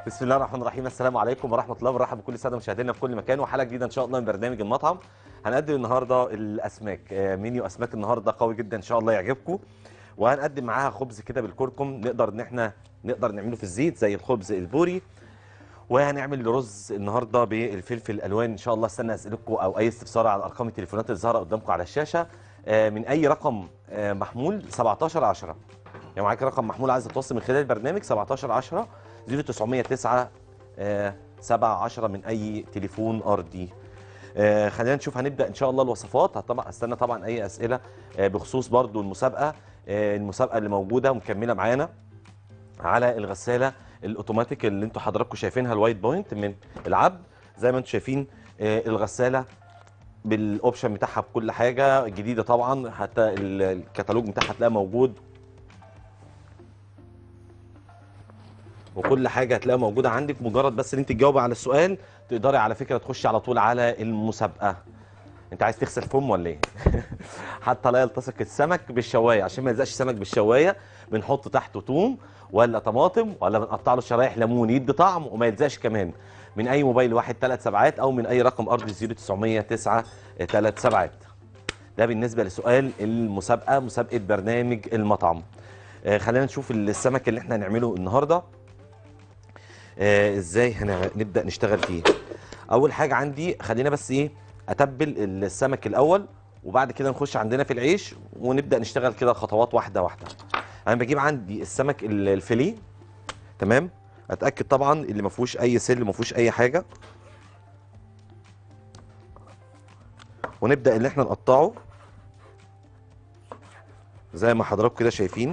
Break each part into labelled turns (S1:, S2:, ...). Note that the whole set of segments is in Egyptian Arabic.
S1: بسم الله الرحمن الرحيم السلام عليكم ورحمه الله وبركاته بكل الساده مشاهدينا في كل مكان وحلقه جديده ان شاء الله من برنامج المطعم هنقدم النهارده الاسماك آه، منيو اسماك النهارده قوي جدا ان شاء الله يعجبكم وهنقدم معاها خبز كده بالكركم نقدر ان احنا نقدر نعمله في الزيت زي الخبز البوري وهنعمل رز النهارده بالفلفل الالوان ان شاء الله استنى اسئلتكم او اي استفسار على ارقام التليفونات اللي ظاهره قدامكم على الشاشه آه، من اي رقم آه، محمول 17 10 يعني معاك رقم محمول عايز تتواصل من خلال البرنامج 17 10 0909 7 10 من اي تليفون ارضي آه، خلينا نشوف هنبدا ان شاء الله الوصفات طبعا استنى طبعا اي اسئله آه، بخصوص برضو المسابقه آه، المسابقه اللي موجوده ومكمله معانا على الغساله الاوتوماتيك اللي انتوا حضراتكم شايفينها الوايت بوينت من العبد زي ما انتوا شايفين آه، الغساله بالاوبشن بتاعها بكل حاجه جديده طبعا حتى ال- الكتالوج بتاعها هتلاقيه موجود وكل حاجه هتلاقيها موجوده عندك مجرد بس ان انت تجاوبي على السؤال تقدري على فكره تخشي على طول على المسابقه انت عايز تغسل فم ولا ايه حتى لا يلتصق السمك بالشوايه عشان ما يلزقش السمك بالشوايه بنحط تحته توم ولا طماطم ولا بنقطع له شرايح ليمون يدي طعم وما يلزقش كمان من اي موبايل واحد ثلاث سبعات او من اي رقم ارضي 0909 ثلاث سبعات ده بالنسبه لسؤال المسابقه مسابقه برنامج المطعم آه، خلينا نشوف السمك اللي احنا هنعمله النهارده آه، ازاي هنبدا نشتغل فيه اول حاجه عندي خلينا بس ايه اتبل السمك الاول وبعد كده نخش عندنا في العيش ونبدا نشتغل كده خطوات واحده واحده انا بجيب عندي السمك ال- الفيليه تمام اتاكد طبعا اللي ما فيهوش اي سل ما فيهوش اي حاجه ونبدا اللي احنا نقطعه زي ما حضراتكم كده شايفين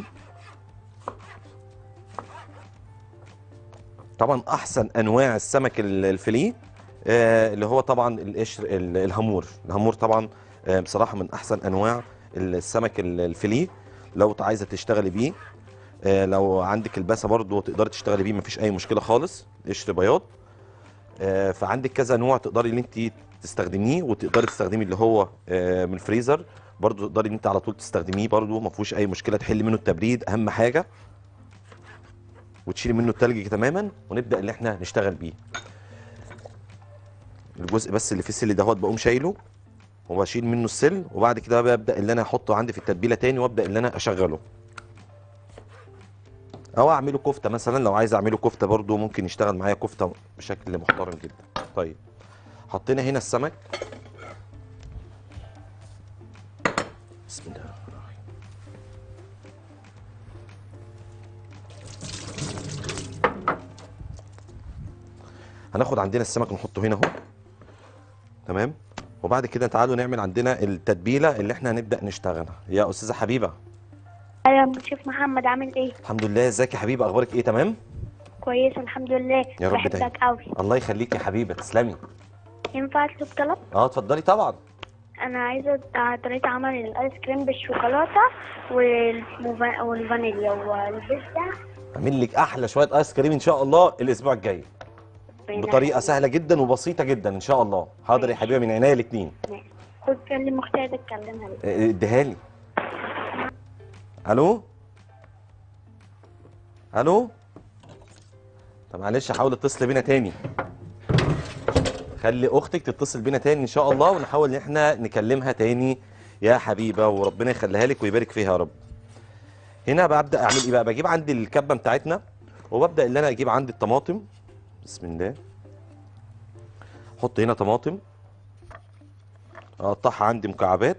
S1: طبعا احسن انواع السمك ال- الفيليه آه، اللي هو طبعا القشر ال- الهامور الهامور طبعا آه، بصراحه من احسن انواع السمك ال- الفيليه لو عايزه تشتغلي بيه آه، لو عندك الباسه برضو تقدري تشتغلي بيه مفيش اي مشكله خالص قشر بياض آه، فعندك كذا نوع تقدري ان انت تستخدميه وتقدري تستخدمي اللي هو آه، من الفريزر برضو تقدري ان انت على طول تستخدميه برضو ما فيهوش اي مشكله تحلي منه التبريد اهم حاجه وتشيلي منه التلج تماما ونبدا ان احنا نشتغل بيه الجزء بس اللي فيه السل دهوت بقوم شايله وبشيل منه السل وبعد كده بقى ببدا اللي انا احطه عندي في التتبيله تاني وابدا اللي انا اشغله او اعمله كفته مثلا لو عايز اعمله كفته برضو ممكن يشتغل معايا كفته بشكل محترم جدا طيب حطينا هنا السمك بسم الله الرحمن الرحيم هناخد عندنا السمك نحطه هنا اهو تمام وبعد كده تعالوا نعمل عندنا التتبيله اللي احنا هنبدا نشتغلها يا استاذه حبيبه
S2: ايوه شيف محمد عامل ايه
S1: الحمد لله ازيك يا حبيبه اخبارك ايه تمام
S2: كويس الحمد لله
S1: يا رب دايما.
S2: بحبك قوي
S1: الله يخليك يا حبيبه تسلمي
S2: ينفع اطلب طلب
S1: اه اتفضلي طبعا
S2: انا عايزه آه، طريقه عمل الايس كريم بالشوكولاته والموفا- والفانيليا والبيتزا
S1: اعمل لك احلى شويه ايس كريم ان شاء الله الاسبوع الجاي بطريقه سهله جدا وبسيطه جدا ان شاء الله حاضر يا حبيبه من عينيا الاثنين
S2: خد كلم اختي تتكلمها لي
S1: اديها لي الو الو طب معلش حاول اتصل بينا تاني خلي اختك تتصل بينا تاني ان شاء الله ونحاول ان احنا نكلمها تاني يا حبيبه وربنا يخليها لك ويبارك فيها يا رب هنا ببدا اعمل ايه بقى بجيب عندي الكبه بتاعتنا وببدا ان انا اجيب عندي الطماطم بسم الله احط هنا طماطم اقطعها عندي مكعبات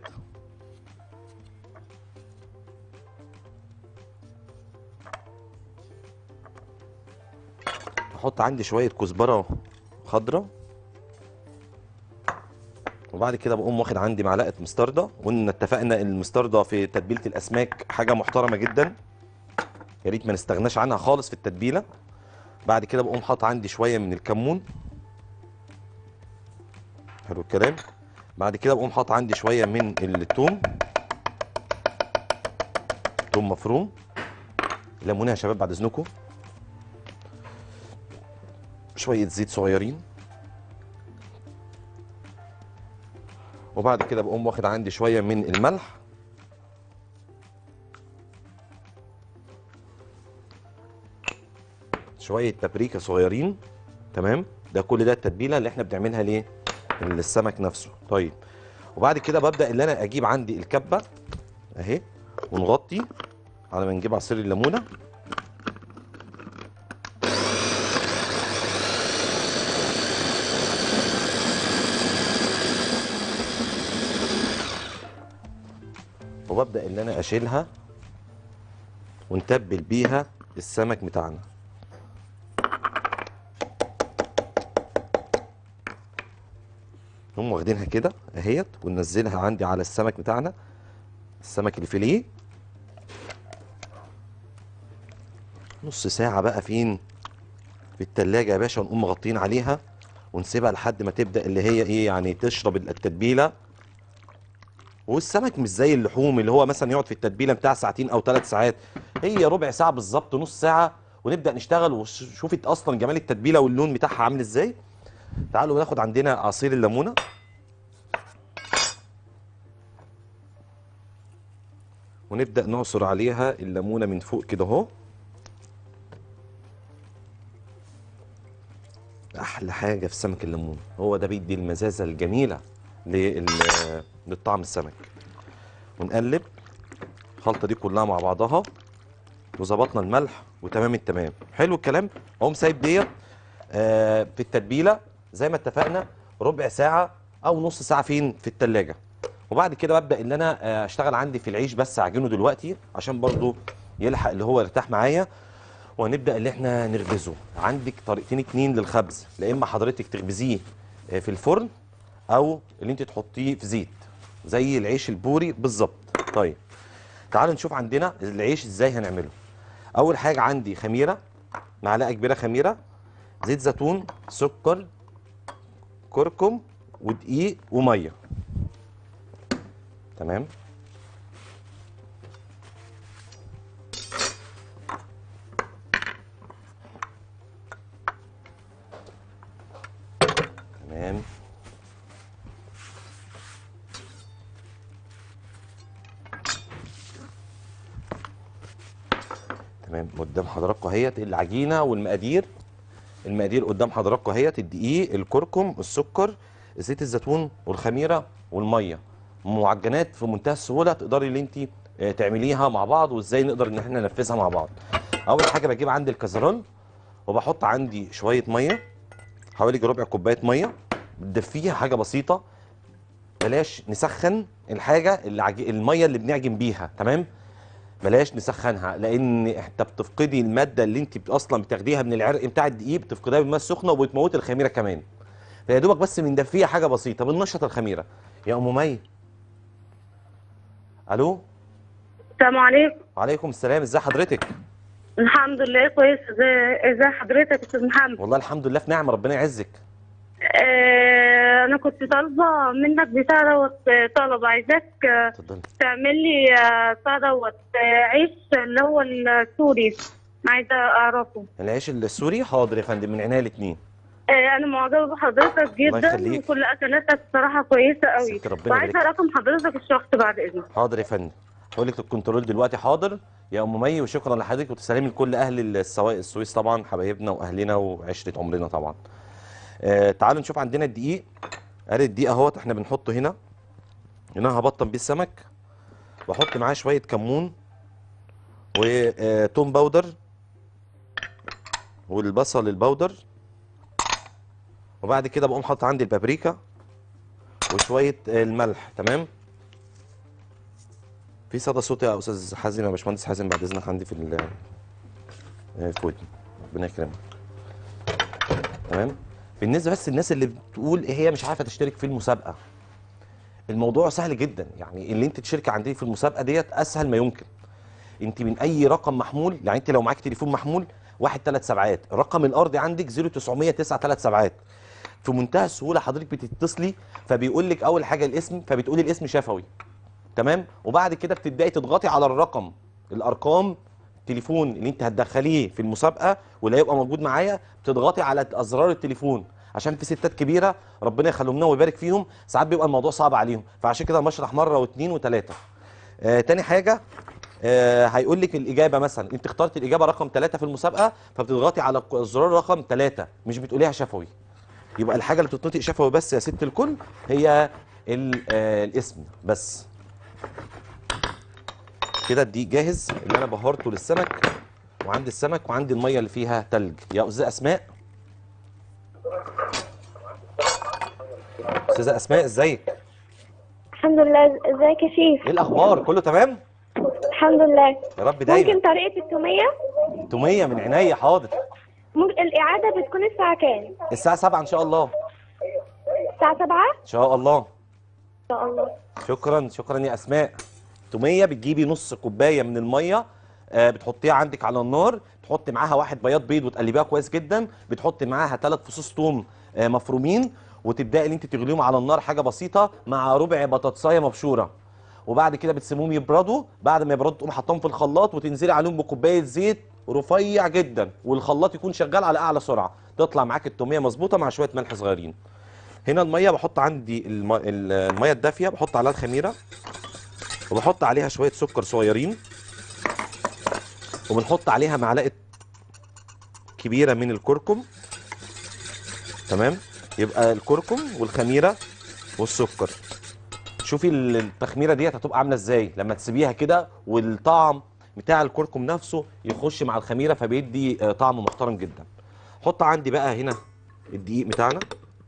S1: احط عندي شويه كزبره خضراء وبعد كده بقوم واخد عندي معلقه مستردة وان اتفقنا ان المستردة في تتبيله الاسماك حاجه محترمه جدا يا ريت ما نستغناش عنها خالص في التتبيله بعد كده بقوم حاطط عندي شويه من الكمون حلو الكلام بعد كده بقوم حاطط عندي شويه من الثوم ثوم مفروم ليمونه يا شباب بعد اذنكم شويه زيت صغيرين وبعد كده بقوم واخد عندي شويه من الملح شويه بابريكا صغيرين تمام ده كل ده التتبيله اللي احنا بنعملها ليه للسمك نفسه طيب وبعد كده ببدا ان انا اجيب عندي الكبه اهي ونغطي على ما نجيب عصير الليمونه وببدا ان انا اشيلها ونتبل بيها السمك بتاعنا نقوم واخدينها كده اهيت وننزلها عندي على السمك بتاعنا السمك الفيليه نص ساعة بقى فين في التلاجة يا باشا ونقوم مغطين عليها ونسيبها لحد ما تبدأ اللي هي ايه يعني تشرب التتبيلة والسمك مش زي اللحوم اللي هو مثلا يقعد في التتبيلة بتاع ساعتين او ثلاث ساعات هي ربع ساعة بالظبط نص ساعة ونبدأ نشتغل وشوفي اصلا جمال التتبيلة واللون بتاعها عامل ازاي تعالوا ناخد عندنا عصير الليمونة ونبدأ نعصر عليها الليمونة من فوق كده اهو احلى حاجه في سمك الليمون هو ده بيدي المزازه الجميله لل- للطعم السمك ونقلب الخلطه دي كلها مع بعضها وظبطنا الملح وتمام التمام حلو الكلام اقوم سايب ديت آه، في التتبيله زي ما اتفقنا ربع ساعه او نص ساعه فين في التلاجة وبعد كده ببدا ان انا آه، اشتغل عندي في العيش بس اعجنه دلوقتي عشان برضو يلحق اللي هو يرتاح معايا وهنبدا اللي احنا نخبزه عندك طريقتين اتنين للخبز لا اما حضرتك تخبزيه آه، في الفرن او اللي انت تحطيه في زيت زي العيش البوري بالظبط طيب تعالوا نشوف عندنا العيش ازاي هنعمله اول حاجه عندي خميره معلقه كبيره خميره زيت زيتون سكر كركم ودقيق وميه تمام تمام تمام قدام حضراتكم اهيت العجينه والمقادير المقادير قدام حضراتكم اهيت الدقيق الكركم السكر زيت الزيتون والخميره والميه معجنات في منتهى السهوله تقدري اللي انت آه، تعمليها مع بعض وازاي نقدر ان احنا ننفذها مع بعض اول حاجه بجيب عندي الكازرون وبحط عندي شويه ميه حوالي ربع كوبايه ميه بتدفيها حاجه بسيطه بلاش نسخن الحاجه اللي عج... الميه اللي بنعجن بيها تمام بلاش نسخنها لان انت بتفقدي الماده اللي انت بت- اصلا بتاخديها من العرق بتاع الدقيق بتفقديها بالماء السخنه وبتموت الخميره كمان فيا دوبك بس بندفيها حاجه بسيطه بننشط الخميره يا ام مي الو
S3: السلام عليكم
S1: وعليكم السلام ازي حضرتك
S3: الحمد لله كويس ازي ازي حضرتك يا استاذ محمد
S1: والله الحمد لله في نعمه ربنا يعزك
S3: آه انا كنت طالبه منك بتاع دوت آه، طلب عايزاك آه،
S1: اتفضلي
S3: تعمل لي آه، بتاع دوت آه، عيش اللي هو السوري عايزه اعرفه
S1: العيش السوري حاضر يا فندم من عينيا الاثنين
S3: آه انا معجبه بحضرتك
S1: الله
S3: جدا
S1: يخليك.
S3: وكل اكلاتك بصراحه كويسه قوي
S1: ست ربنا
S3: وعايزه
S1: يبارك
S3: رقم حضرتك الشخصي بعد اذنك
S1: حاضر يا فندم هقول لك الكنترول دلوقتي حاضر يا ام مي وشكرا لحضرتك وتسلمي لكل اهل السواق السويس طبعا حبايبنا واهلنا وعشره عمرنا طبعا آه تعالوا نشوف عندنا الدقيق ادي الدقيق اهوت احنا بنحطه هنا هنا هبطن بيه السمك واحط معاه شويه كمون وتوم باودر والبصل الباودر وبعد كده بقوم حاطط عندي البابريكا وشويه آه، الملح تمام في صدى صوت يا استاذ حازم يا باشمهندس حازم بعد اذنك عندي في ال آه، في ودني ربنا يكرمك تمام بالنسبه بس الناس اللي بتقول ايه هي مش عارفه تشترك في المسابقه الموضوع سهل جدا يعني اللي انت تشتركي عندي في المسابقه ديت اسهل ما يمكن انت من اي رقم محمول يعني انت لو معاك تليفون محمول واحد ثلاث سبعات الرقم الارضي عندك 0900 9 ثلاث سبعات في منتهى السهوله حضرتك بتتصلي فبيقول لك اول حاجه الاسم فبتقولي الاسم شفوي تمام وبعد كده بتبداي تضغطي على الرقم الارقام التليفون اللي انت هتدخليه في المسابقه واللي هيبقى موجود معايا بتضغطي على ازرار التليفون عشان في ستات كبيره ربنا يخليهم لنا ويبارك فيهم ساعات بيبقى الموضوع صعب عليهم فعشان كده أنا بشرح مره واثنين وثلاثه آه تاني حاجه آه هيقول لك الاجابه مثلا انت اخترت الاجابه رقم ثلاثة في المسابقه فبتضغطي على الق- الزرار رقم ثلاثة مش بتقوليها شفوي يبقى الحاجه اللي بتتنطق شفوي بس يا ست الكل هي ال- آه الاسم بس كده الدقيق جاهز اللي انا بهرته للسمك وعندي السمك وعندي الميه اللي فيها تلج يا استاذه اسماء استاذه اسماء ازيك
S2: الحمد لله ازيك يا شيف
S1: ايه الاخبار كله تمام
S2: الحمد لله
S1: يا رب دايما
S2: ممكن طريقة التومية
S1: توميه من عينيا حاضر
S2: ممكن الإعادة بتكون الساعة كام؟
S1: الساعه 7 ان شاء الله
S2: الساعة 7
S1: ان شاء الله
S2: إن شاء الله
S1: شكرا شكرا يا اسماء توميه بتجيبي نص كوبايه من الميه آه، بتحطيها عندك على النار تحطي معاها واحد بياض بيض وتقلبيها كويس جدا بتحطي معاها ثلاث فصوص توم آه، مفرومين وتبداي ان انت تغليهم على النار حاجه بسيطه مع ربع بطاطسايه مبشوره وبعد كده بتسيبوهم يبردوا بعد ما يبردوا تقوم حاطاهم في الخلاط وتنزلي عليهم بكوبايه زيت رفيع جدا والخلاط يكون شغال على اعلى سرعه تطلع معاك التوميه مظبوطه مع شويه ملح صغيرين هنا الميه بحط عندي الم- ال- الميه الدافيه بحط عليها الخميره وبحط عليها شويه سكر صغيرين وبنحط عليها معلقه كبيره من الكركم تمام يبقى الكركم والخميره والسكر شوفي ال- التخميره ديت هتبقى عامله ازاي لما تسيبيها كده والطعم بتاع الكركم نفسه يخش مع الخميره فبيدي آه، طعم محترم جدا حط عندي بقى هنا الدقيق بتاعنا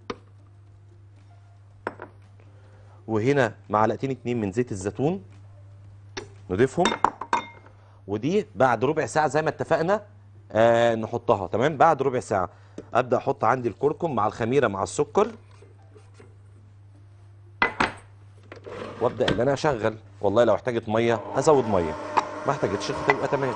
S1: وهنا معلقتين اتنين من زيت الزيتون نضيفهم ودي بعد ربع ساعة زي ما اتفقنا آه نحطها تمام بعد ربع ساعة ابدأ احط عندي الكركم مع الخميرة مع السكر وابدأ ان انا اشغل والله لو احتاجت مية هزود مية ما احتاجتش هتبقى تمام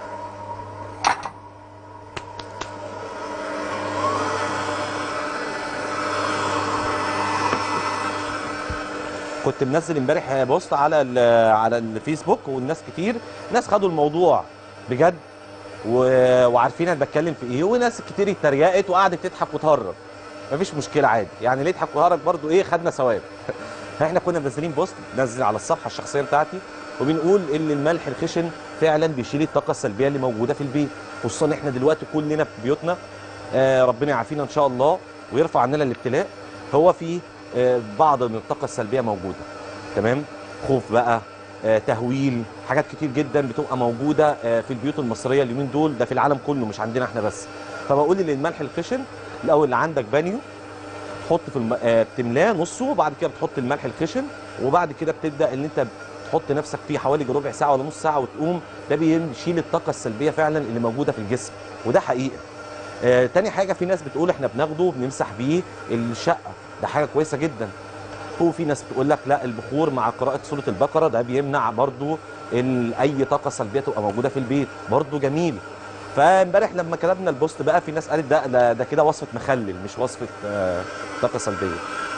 S1: كنت منزل امبارح بوست على ال- على الفيسبوك والناس كتير ناس خدوا الموضوع بجد و... وعارفين انا بتكلم في ايه وناس كتير اتريقت وقعدت تضحك وتهرج مفيش مشكله عادي يعني اللي يضحك ويهرج برضو ايه خدنا ثواب احنا كنا منزلين بوست نزل على الصفحه الشخصيه بتاعتي وبنقول ان الملح الخشن فعلا بيشيل الطاقه السلبيه اللي موجوده في البيت خصوصا احنا دلوقتي كلنا في بيوتنا آه ربنا يعافينا ان شاء الله ويرفع عننا الابتلاء هو في آه بعض من الطاقه السلبيه موجوده تمام خوف بقى آه تهويل حاجات كتير جدا بتبقى موجوده آه في البيوت المصريه اليومين دول ده في العالم كله مش عندنا احنا بس فبقول ان الملح الخشن الاول اللي عندك بانيو تحط في الم... آه تملاه نصه وبعد كده بتحط الملح الخشن وبعد كده بتبدا ان انت تحط نفسك فيه حوالي ربع ساعه ولا نص ساعه وتقوم ده بيشيل الطاقه السلبيه فعلا اللي موجوده في الجسم وده حقيقه آه تاني حاجه في ناس بتقول احنا بناخده بنمسح بيه الشقه ده حاجه كويسه جدا وفي ناس بتقول لك لا البخور مع قراءه سوره البقره ده بيمنع برضو ان اي طاقه سلبيه تبقى موجوده في البيت برضو جميل فامبارح لما كتبنا البوست بقى في ناس قالت ده ده, ده كده وصفه مخلل مش وصفه آه طاقه سلبيه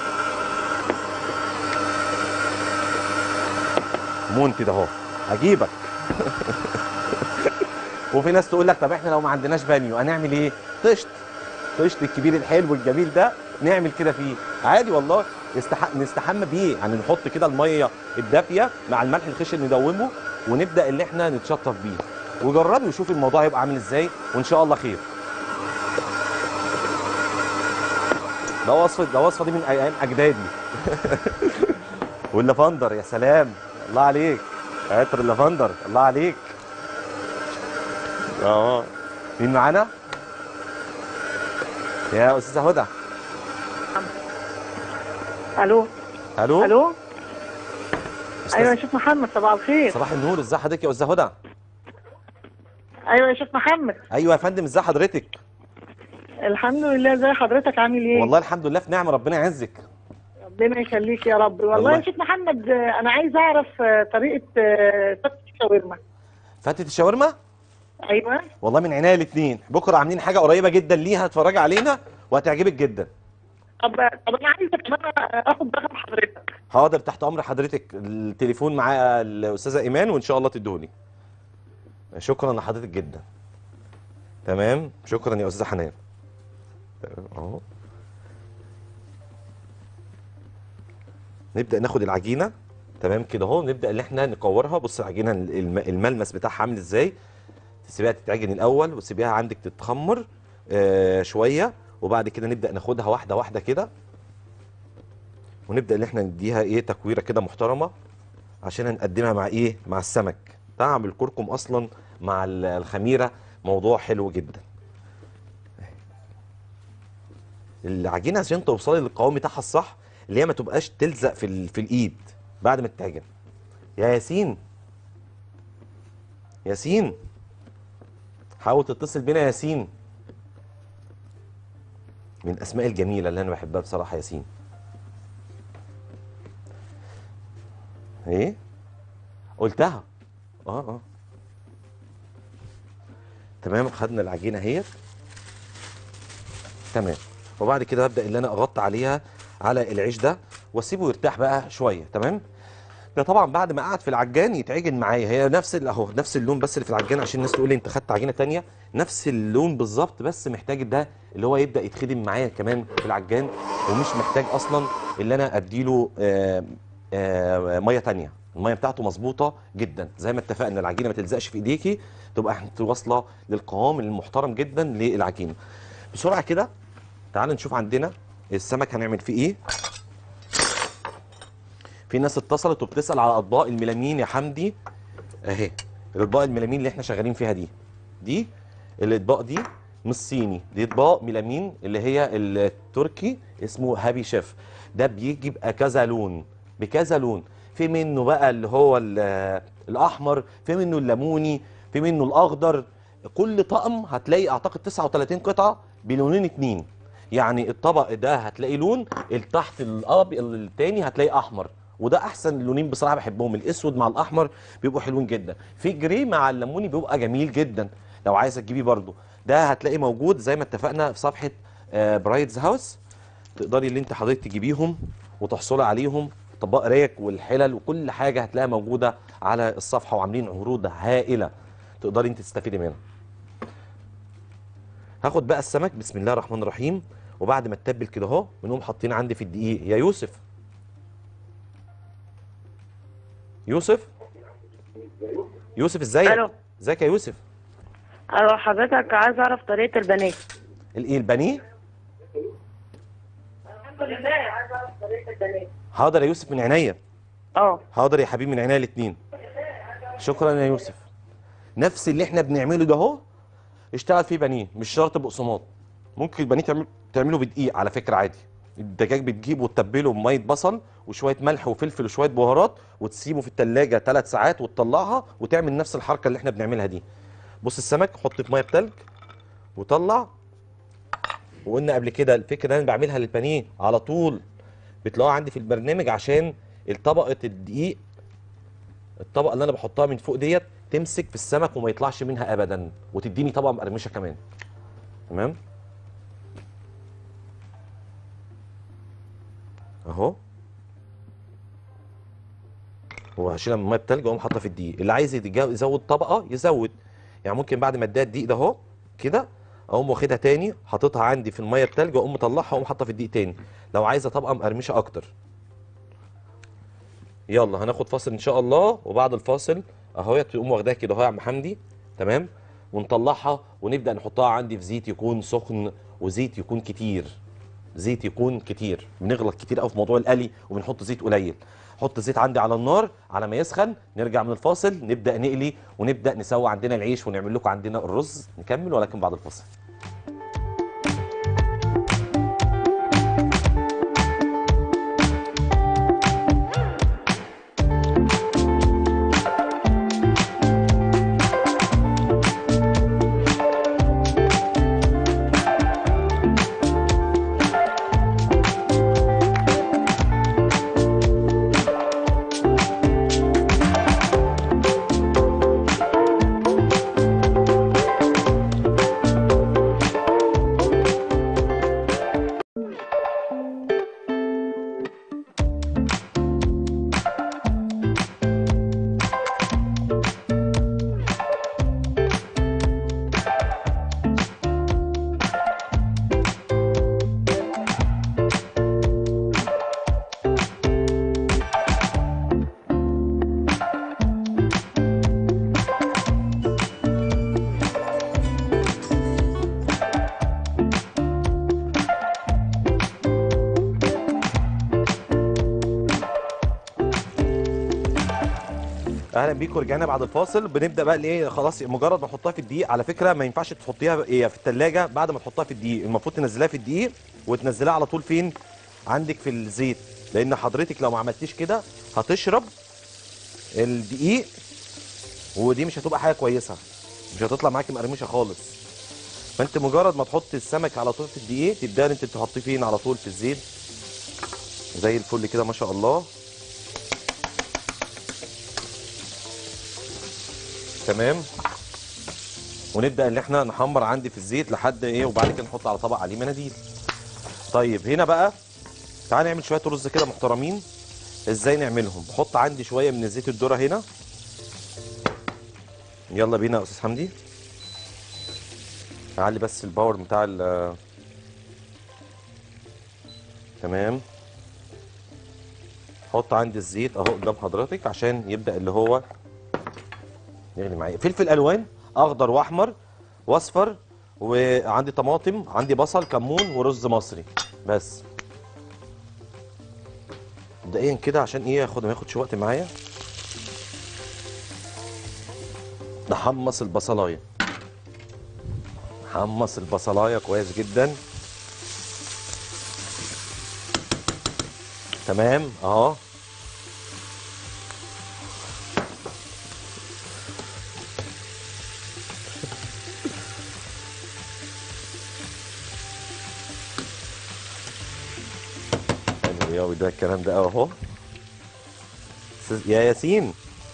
S1: منتج اهو هجيبك وفي ناس تقول لك طب احنا لو ما عندناش بانيو هنعمل ايه طشت طشت الكبير الحلو الجميل ده نعمل كده فيه عادي والله يستحق نستحمى بيه يعني نحط كده الميه الدافيه مع الملح الخشن ندوبه ونبدا اللي احنا نتشطف بيه وجربي وشوفي الموضوع هيبقى عامل ازاي وان شاء الله خير ده وصفه ده وصفه دي من ايام اجدادي واللافندر يا سلام الله عليك عطر اللافندر الله عليك اه مين معانا يا استاذه هدى
S3: الو
S1: الو
S3: الو
S1: أستاذ-
S3: ايوه يا شيخ محمد صباح الخير
S1: صباح النور ازي حضرتك يا استاذه هدى
S3: ايوه يا شيخ محمد
S1: ايوه يا فندم ازي حضرتك
S3: الحمد لله ازي حضرتك عامل ايه
S1: والله الحمد لله في نعمه ربنا يعزك
S3: ربنا يخليك يا رب والله
S1: والله.
S3: يا شيخ محمد آه، انا عايز اعرف آه، طريقه آه، فتة الشاورما
S1: فاتت الشاورما
S3: ايوه
S1: والله من عينيا الاثنين بكره عاملين حاجه قريبه جدا ليها اتفرجي علينا وهتعجبك جدا
S3: طب طب انا عايزه كمان اخد رقم حضرتك
S1: حاضر تحت امر حضرتك التليفون مع الاستاذه ايمان وان شاء الله تدهوني شكرا لحضرتك جدا تمام شكرا يا استاذه حنان تمام، اهو نبدا ناخد العجينه تمام كده اهو نبدا ان احنا نكورها بص العجينه الم- الملمس بتاعها عامل ازاي تسيبيها تتعجن الاول وتسيبيها عندك تتخمر آه شويه وبعد كده نبدا ناخدها واحده واحده كده ونبدا ان احنا نديها ايه تكويره كده محترمه عشان هنقدمها مع ايه مع السمك طعم الكركم اصلا مع ال- الخميره موضوع حلو جدا العجينه عشان توصلي للقوام بتاعها الصح اللي هي ما تبقاش تلزق في ال... في الايد بعد ما تتعجن يا ياسين ياسين حاول تتصل بينا يا ياسين من الاسماء الجميله اللي انا بحبها بصراحه ياسين ايه قلتها اه اه تمام خدنا العجينه اهيت تمام وبعد كده ابدا ان انا اغطي عليها على العيش ده واسيبه يرتاح بقى شويه تمام ده طبعا بعد ما قعد في العجان يتعجن معايا هي نفس ال- اهو نفس اللون بس اللي في العجان عشان الناس تقول لي انت خدت عجينه تانية نفس اللون بالظبط بس محتاج ده اللي هو يبدا يتخدم معايا كمان في العجان ومش محتاج اصلا اللي انا اديله آه آه ميه تانية الميه بتاعته مظبوطه جدا زي ما اتفقنا العجينه ما تلزقش في ايديكي تبقى انت واصله للقوام المحترم جدا للعجينه بسرعه كده تعال نشوف عندنا السمك هنعمل فيه ايه في ناس اتصلت وبتسال على اطباق الميلامين يا حمدي اهي الاطباق الميلامين اللي احنا شغالين فيها دي دي الاطباق دي مش صيني دي اطباق ميلامين اللي هي التركي اسمه هابي شيف ده بيجي بقى كذا لون بكذا لون في منه بقى اللي هو ال- الاحمر في منه الليموني في منه الاخضر كل طقم هتلاقي اعتقد 39 قطعه بلونين اتنين يعني الطبق ده هتلاقي لون تحت الابيض التاني هتلاقي احمر وده احسن لونين بصراحه بحبهم الاسود مع الاحمر بيبقوا حلوين جدا في جري مع الليموني بيبقى جميل جدا لو عايزه تجيبيه برده ده هتلاقي موجود زي ما اتفقنا في صفحه برايتز هاوس تقدري اللي انت حضرتك تجيبيهم وتحصلي عليهم طباق ريك والحلل وكل حاجه هتلاقيها موجوده على الصفحه وعاملين عروض هائله تقدري انت تستفيدي منها هاخد بقى السمك بسم الله الرحمن الرحيم وبعد ما تتبل كده اهو بنقوم حاطين عندي في الدقيق يا يوسف يوسف يوسف ازيك
S3: الو
S1: ازيك يا يوسف
S3: الو حضرتك عايز اعرف طريقه البانيه
S1: الايه البانيه
S3: الحمد لله عايز اعرف طريقه البانيه
S1: حاضر يا يوسف من عينيا
S3: اه
S1: حاضر يا حبيبي من عينيا الاثنين شكرا يا يوسف نفس اللي احنا بنعمله ده اهو اشتغل فيه بانيه مش شرط بقسماط ممكن البانيه تعمل تعمله بدقيق على فكره عادي الدجاج بتجيبه وتتبله بميه بصل وشويه ملح وفلفل وشويه بهارات وتسيبه في التلاجة ثلاث ساعات وتطلعها وتعمل نفس الحركه اللي احنا بنعملها دي بص السمك حط في ميه بتلج وطلع وقلنا قبل كده الفكره اللي انا بعملها للبانيه على طول بتلاقوها عندي في البرنامج عشان الطبقه الدقيق الطبقه اللي انا بحطها من فوق ديت تمسك في السمك وما يطلعش منها ابدا وتديني طبقه مقرمشه كمان تمام اهو وهشيلها من الميه بتلج واقوم حاطها في الدقيق اللي عايز يتجا- يزود طبقه يزود يعني ممكن بعد ما اديها الدقيق ده اهو كده اقوم واخدها تاني حاططها عندي في الميه بتلج واقوم مطلعها واقوم حاطها في الدقيق تاني لو عايزه طبقه مقرمشه اكتر يلا هناخد فاصل ان شاء الله وبعد الفاصل اهو تقوم واخداها كده اهو يا عم حمدي تمام ونطلعها ونبدا نحطها عندي في زيت يكون سخن وزيت يكون كتير زيت يكون كتير بنغلط كتير قوي في موضوع القلي وبنحط زيت قليل حط زيت عندي على النار على ما يسخن نرجع من الفاصل نبدا نقلي ونبدا نسوي عندنا العيش ونعمل لكم عندنا الرز نكمل ولكن بعد الفاصل اهلا بيكم رجعنا بعد الفاصل بنبدا بقى الايه خلاص مجرد ما نحطها في الدقيق على فكره ما ينفعش تحطيها ايه في الثلاجه بعد ما تحطها في الدقيق المفروض تنزلها في الدقيق وتنزلها على طول فين عندك في الزيت لان حضرتك لو ما عملتيش كده هتشرب الدقيق ودي مش هتبقى حاجه كويسه مش هتطلع معاكي مقرمشه خالص فانت مجرد ما تحطي السمك على طول في الدقيق تبداي انت تحطيه فين على طول في الزيت زي الفل كده ما شاء الله تمام ونبدا ان احنا نحمر عندي في الزيت لحد ايه وبعد كده نحط على طبق عليه مناديل طيب هنا بقى تعالى نعمل شويه رز كده محترمين ازاي نعملهم بحط عندي شويه من زيت الذره هنا يلا بينا يا استاذ حمدي اعلي بس الباور بتاع ال تمام حط عندي الزيت اهو قدام حضرتك عشان يبدا اللي هو يغلي معايا فلفل الوان اخضر واحمر واصفر وعندي طماطم عندي بصل كمون ورز مصري بس مبدئيا كده عشان ايه ياخد ما ياخدش وقت معايا نحمص البصلايه نحمص البصلايه كويس جدا تمام اهو الرياضي ده الكلام ده اهو أستاذ- يا ياسين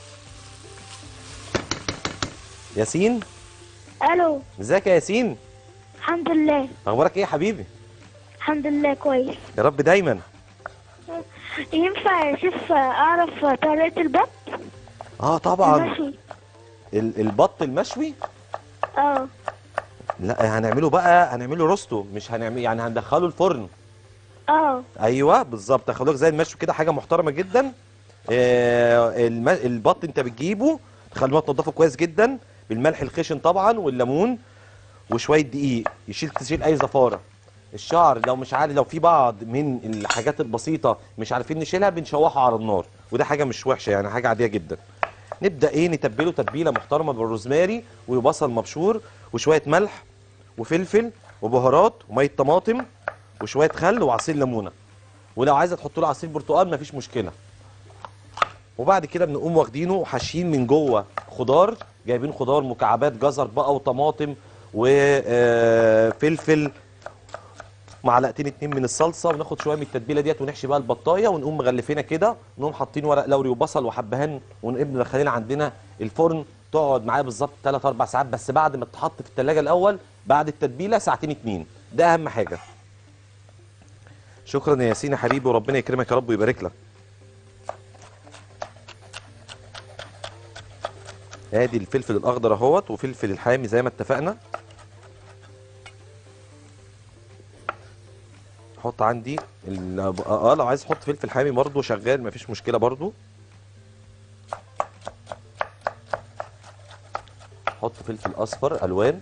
S1: ياسين
S2: الو
S1: ازيك يا ياسين
S2: الحمد لله
S1: اخبارك ايه يا حبيبي
S2: الحمد لله كويس
S1: يا رب دايما
S2: ينفع يا شيف اعرف طريقة البط
S1: اه طبعا
S2: المشوي
S1: ال- البط المشوي
S2: اه
S1: لا هنعمله بقى هنعمله روستو مش هنعمل يعني هندخله الفرن
S2: اه
S1: ايوه بالظبط اخلوك زي المشوي كده حاجه محترمه جدا آه الم... البط انت بتجيبه تخليه تنضفه كويس جدا بالملح الخشن طبعا والليمون وشويه دقيق يشيل تشيل اي زفاره الشعر لو مش عارف لو في بعض من الحاجات البسيطه مش عارفين نشيلها بنشوحه على النار وده حاجه مش وحشه يعني حاجه عاديه جدا نبدا ايه نتبله تتبيله محترمه بالروزماري وبصل مبشور وشويه ملح وفلفل وبهارات وميه طماطم وشويه خل وعصير ليمونه ولو عايزه تحط له عصير برتقال مفيش مشكله وبعد كده بنقوم واخدينه وحاشيين من جوه خضار جايبين خضار مكعبات جزر بقى وطماطم وفلفل معلقتين اتنين من الصلصه وناخد شويه من التتبيله ديت ونحشي بقى البطايه ونقوم مغلفينها كده ونقوم حاطين ورق لوري وبصل وحبهان ونقوم مدخلينها عندنا الفرن تقعد معايا بالظبط 3 4 ساعات بس بعد ما تتحط في التلاجة الاول بعد التتبيله ساعتين اتنين ده اهم حاجه شكرا يا ياسين يا حبيبي وربنا يكرمك يا رب ويبارك لك ادي الفلفل الاخضر اهوت وفلفل الحامي زي ما اتفقنا حط عندي ال- اه لو عايز احط فلفل حامي برضو شغال مفيش مشكله برضو حط فلفل اصفر الوان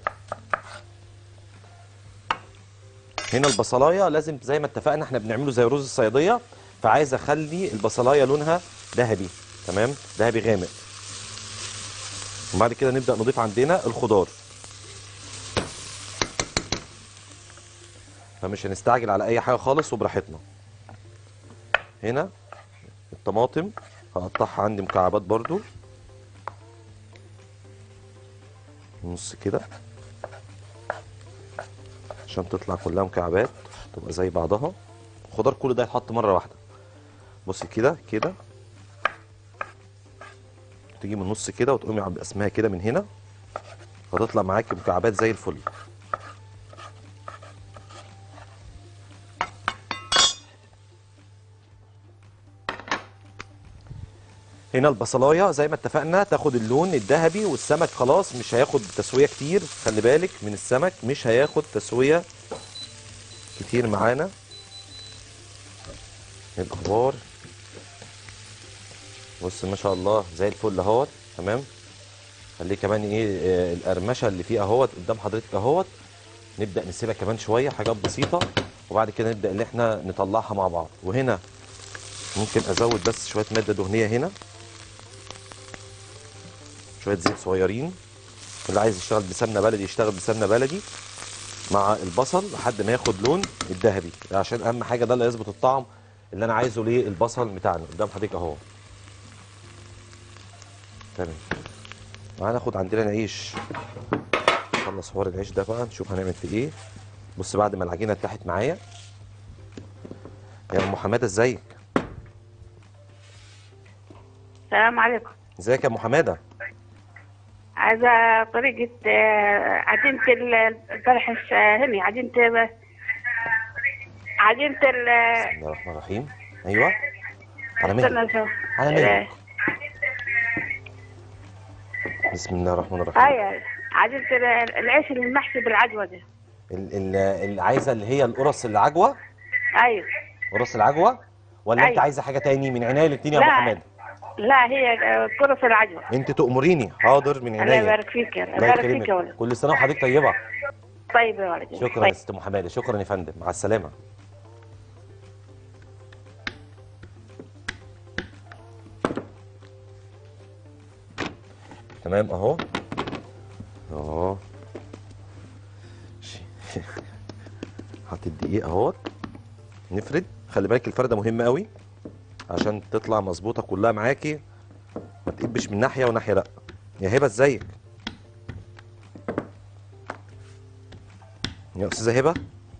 S1: هنا البصلايه لازم زي ما اتفقنا احنا بنعمله زي رز الصياديه فعايز اخلي البصلايه لونها ذهبي تمام ذهبي غامق وبعد كده نبدا نضيف عندنا الخضار فمش هنستعجل على اي حاجه خالص وبراحتنا هنا الطماطم هقطعها عندي مكعبات برضو نص كده عشان تطلع كلها مكعبات تبقى زي بعضها الخضار كل ده يتحط مره واحده بصي كده كده تيجي من النص كده وتقومي عم اسمها كده من هنا هتطلع معاكي مكعبات زي الفل هنا البصلايه زي ما اتفقنا تاخد اللون الذهبي والسمك خلاص مش هياخد تسويه كتير خلي بالك من السمك مش هياخد تسويه كتير معانا إيه الاخبار بص ما شاء الله زي الفل اهوت تمام خليه كمان ايه آه، القرمشه اللي فيه اهوت قدام حضرتك اهوت نبدا نسيبها كمان شويه حاجات بسيطه وبعد كده نبدا ان احنا نطلعها مع بعض وهنا ممكن ازود بس شويه ماده دهنيه هنا شويه زيت صغيرين اللي عايز يشتغل بسمنه بلدي يشتغل بسمنه بلدي مع البصل لحد ما ياخد لون الذهبي عشان اهم حاجه ده اللي يظبط الطعم اللي انا عايزه للبصل بتاعنا قدام حضرتك اهو تمام وهناخد عندنا العيش نخلص حوار العيش ده بقى نشوف هنعمل فيه ايه بص بعد ما العجينه اتاحت معايا يا ام حماده ازيك
S3: السلام عليكم
S1: ازيك يا ام حماده
S3: عايزة طريقة آه، عجينة ال- الفرح الشاهني عجينة عجينة ال
S1: بسم الله الرحمن الرحيم ايوه على مهلك
S3: استنى شوف.
S1: على مهلك بسم الله الرحمن الرحيم
S3: ايوه عجينة ال- العيش المحشي بالعجوة ده
S1: ال- ال- اللي عايزه اللي هي القرص العجوه
S3: ايوه
S1: قرص العجوه ولا انت
S3: أيوة.
S1: عايزه حاجه تاني من عينيا الاثنين يا ام
S3: لا.
S1: حماده
S3: لا هي آه، كرة العجوة
S1: انت تأمريني حاضر من
S3: الله
S1: عينيا
S3: يبارك فيك الله
S1: الله
S3: يبارك فيك يا
S1: يكرمك
S3: ولد
S1: كل سنه وحضرتك طيبه
S3: طيب يا ولد
S1: شكرا يا
S3: طيب.
S1: ست ام حماده شكرا يا فندم مع السلامه تمام اهو اهو شي. حط الدقيق اهوت نفرد خلي بالك الفرده مهمه قوي عشان تطلع مظبوطه كلها معاكي ما تقبش من ناحيه وناحيه لا يا هبه ازيك يا استاذه هبه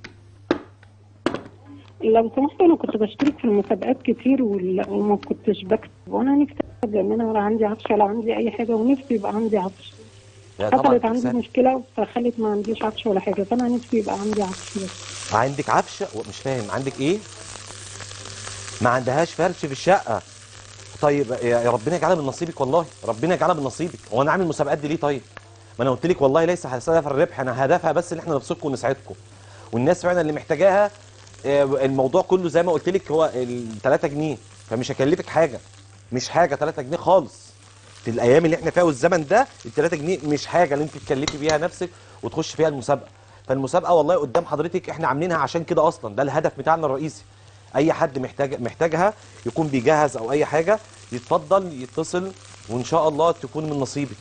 S4: لو سمحت انا كنت بشترك في المسابقات كتير وال- وما كنتش بكسب وانا نفسي اكسب لان انا ولا عندي عفش ولا عندي اي حاجه ونفسي يبقى عندي عفش
S1: لا طبعا
S4: حصلت عندي
S1: سهل.
S4: مشكله فخلت ما عنديش عفش ولا حاجه فانا نفسي يبقى عندي عفش بس
S1: عندك عفش مش فاهم عندك ايه ما عندهاش فرش في الشقه طيب يا يا ربنا يجعلها من نصيبك والله ربنا يجعلها من نصيبك هو انا عامل مسابقات دي ليه طيب ما انا قلت لك والله ليس هدف الربح انا هدفها بس ان احنا نبسطكم ونسعدكم والناس فعلا اللي محتاجاها آه، الموضوع كله زي ما قلت لك هو ال 3 جنيه فمش هكلفك حاجه مش حاجه 3 جنيه خالص في الايام اللي احنا فيها والزمن ده ال 3 جنيه مش حاجه اللي انت تكلفي بيها نفسك وتخش فيها المسابقه فالمسابقه والله قدام حضرتك احنا عاملينها عشان كده اصلا ده الهدف بتاعنا الرئيسي اي حد محتاج محتاجها يكون بيجهز او اي حاجه يتفضل يتصل وان شاء الله تكون من نصيبك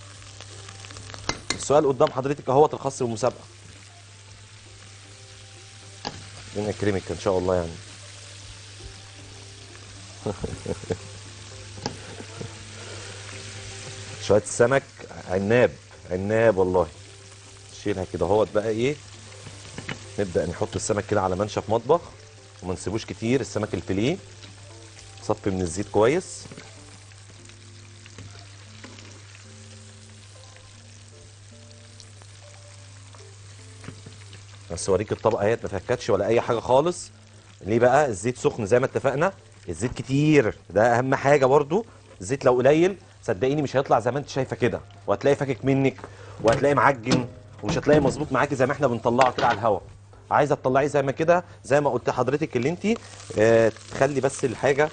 S1: السؤال قدام حضرتك اهوت الخاص بالمسابقه ربنا يكرمك ان شاء الله يعني شويه السمك عناب عناب والله شيلها كده اهوت بقى ايه نبدا نحط السمك كده على منشف مطبخ وما نسيبوش كتير السمك الفيليه صفي من الزيت كويس بس اوريك الطبقه اهيت ما فكتش ولا اي حاجه خالص ليه بقى الزيت سخن زي ما اتفقنا الزيت كتير ده اهم حاجه برضو الزيت لو قليل صدقيني مش هيطلع زي ما انت شايفه كده وهتلاقي فاكك منك وهتلاقي معجن ومش هتلاقي مظبوط معاكي زي ما احنا بنطلعه كده على الهواء عايزه تطلعيه زي ما كده زي ما قلت لحضرتك اللي انت اه تخلي بس الحاجه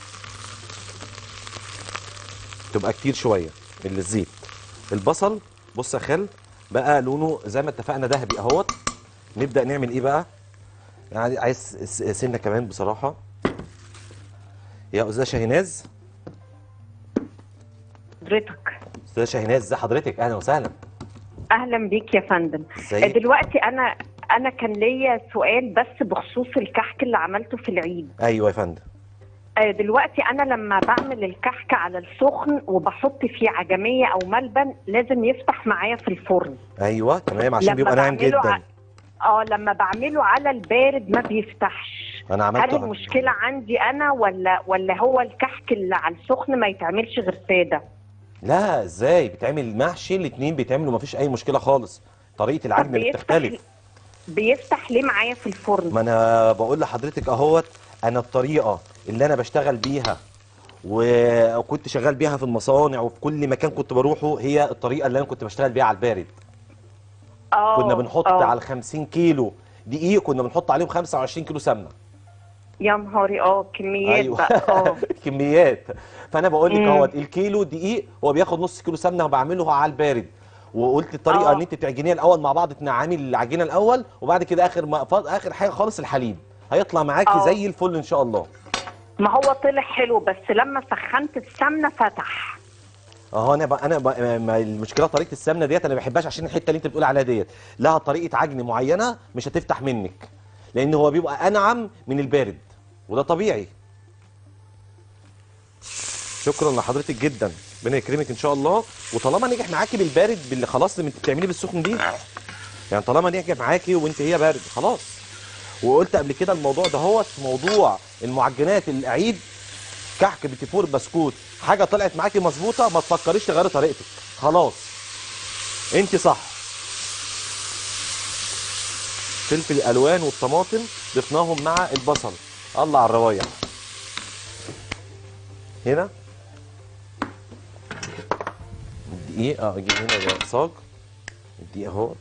S1: تبقى كتير شويه من الزيت البصل بص يا خال بقى لونه زي ما اتفقنا ذهبي اهوت نبدا نعمل ايه بقى يعني عايز س- سنه كمان بصراحه يا استاذه شاهيناز
S5: حضرتك
S1: استاذه شاهيناز ازي حضرتك اهلا وسهلا
S5: اهلا بيك يا فندم
S1: ازيك
S5: دلوقتي انا انا كان ليا سؤال بس بخصوص الكحك اللي عملته في العيد
S1: ايوه يا فندم
S5: آه، دلوقتي انا لما بعمل الكحك على السخن وبحط فيه عجميه او ملبن لازم يفتح معايا في الفرن
S1: ايوه تمام عشان
S5: لما
S1: بيبقى ناعم
S5: بعمله
S1: جدا
S5: ع- اه لما بعمله على البارد ما بيفتحش
S1: انا
S5: هل
S1: عملته
S5: المشكله عندي انا ولا ولا هو الكحك اللي على السخن ما يتعملش غير ساده
S1: لا ازاي بتعمل محشي الاثنين بيتعملوا مفيش اي مشكله خالص طريقه العجن اللي
S5: بيفتح-
S1: بتختلف
S5: بيفتح ليه معايا في الفرن
S1: ما انا بقول لحضرتك اهوت انا الطريقه اللي انا بشتغل بيها و- وكنت شغال بيها في المصانع وفي كل مكان كنت بروحه هي الطريقه اللي انا كنت بشتغل بيها على البارد
S5: اه
S1: كنا بنحط
S5: آه.
S1: على ال 50 كيلو دقيق كنا بنحط عليهم 25 كيلو سمنه
S5: يا نهاري اه كميات
S1: ايوه
S5: بقى اه
S1: كميات فانا بقول لك
S5: مم.
S1: اهوت الكيلو دقيق هو بياخد نص كيلو سمنه وبعمله على البارد وقلت الطريقه
S5: آه.
S1: ان انت تعجنيها الاول مع بعض تنعمي العجينه الاول وبعد كده اخر ما ف- اخر حاجه خالص الحليب هيطلع معاكي
S5: آه.
S1: زي الفل ان شاء الله
S5: ما هو طلع حلو بس لما سخنت السمنه فتح
S1: اهو انا بقى انا بقى ما المشكله طريقه السمنه ديت انا ما بحبهاش عشان الحته اللي انت بتقول عليها ديت لها طريقه عجن معينه مش هتفتح منك لان هو بيبقى انعم من البارد وده طبيعي شكرا لحضرتك جدا ربنا يكرمك ان شاء الله وطالما نجح معاكي بالبارد باللي خلاص اللي انت بتعمليه بالسخن دي يعني طالما نجح معاكي وانت هي بارد خلاص وقلت قبل كده الموضوع ده هو موضوع المعجنات الاعيد كحك بتيفور بسكوت حاجه طلعت معاكي مظبوطه ما تفكريش تغيري طريقتك خلاص انت صح فلفل الالوان والطماطم ضفناهم مع البصل الله على الروايح هنا الدقيق اه اجيب هنا صاج الدقيق اهو